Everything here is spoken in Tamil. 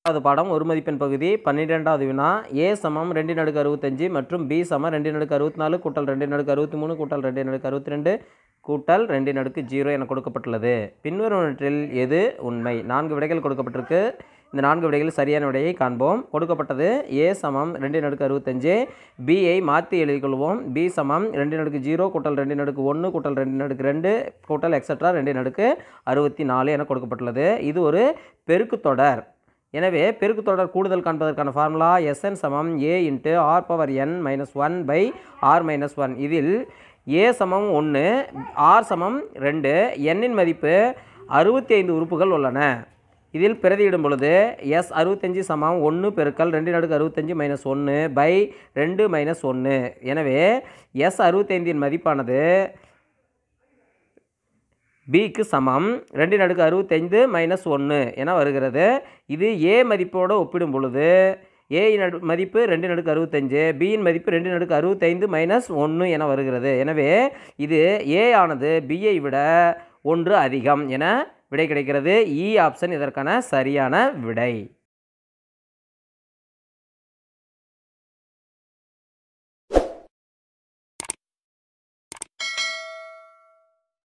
அது பாடம் ஒரு மதிப்பெண் பகுதி பன்னிரெண்டாவது வினா ஏ சமம் ரெண்டு நடுக்கு அறுபத்தஞ்சு மற்றும் பி சமம் ரெண்டு நடுக்கு அறுபத்தி நாலு கூட்டல் ரெண்டு நடுக்கு அறுபத்தி மூணு கூட்டல் ரெண்டு நடுக்கு அறுபத்தி ரெண்டு கூட்டல் ரெண்டு நடுக்கு ஜீரோ என கொடுக்கப்பட்டுள்ளது பின்வருவனற்றில் எது உண்மை நான்கு விடைகள் கொடுக்கப்பட்டிருக்கு இந்த நான்கு விடைகள் சரியான விடையை காண்போம் கொடுக்கப்பட்டது ஏ சமம் ரெண்டு நடுக்கு அறுபத்தஞ்சு பியை மாற்றி எழுதிக் கொள்வோம் பி சமம் ரெண்டு நடுக்கு ஜீரோ கூட்டல் ரெண்டு நடுக்கு ஒன்று கூட்டல் ரெண்டு நடுக்கு ரெண்டு கூட்டல் எக்ஸட்ரா ரெண்டு நடுக்கு அறுபத்தி நாலு என கொடுக்கப்பட்டுள்ளது இது ஒரு பெருக்குத் தொடர் எனவே பெருக்கு தொடர் கூடுதல் காண்பதற்கான ஃபார்முலா எஸ்என் சமம் A into R power N minus one by R minus one இதில் ஏ சமம் ஒன்று ஆர் சமம் ரெண்டு எண்ணின் மதிப்பு அறுபத்தி ஐந்து உறுப்புகள் உள்ளன இதில் பிரதியிடும் பொழுது எஸ் அறுபத்தஞ்சு சமம் ஒன்று பெருக்கல் ரெண்டு நடுக்கு அறுபத்தஞ்சு மைனஸ் ஒன்று பை ரெண்டு மைனஸ் ஒன்று எனவே எஸ் அறுபத்தைந்தின் மதிப்பானது பிக்கு சமம் ரெண்டு நடுக்கு அறுபத்தைந்து மைனஸ் ஒன்று என வருகிறது இது ஏ மதிப்போடு ஒப்பிடும் பொழுது ஏயின் நடு மதிப்பு ரெண்டு நடுக்கு அறுபத்தஞ்சு பியின் மதிப்பு ரெண்டு நடுக்கு அறுபத்தைந்து மைனஸ் ஒன்று என வருகிறது எனவே இது ஏ ஆனது பியை விட ஒன்று அதிகம் என விடை கிடைக்கிறது இ ஆப்ஷன் இதற்கான சரியான விடை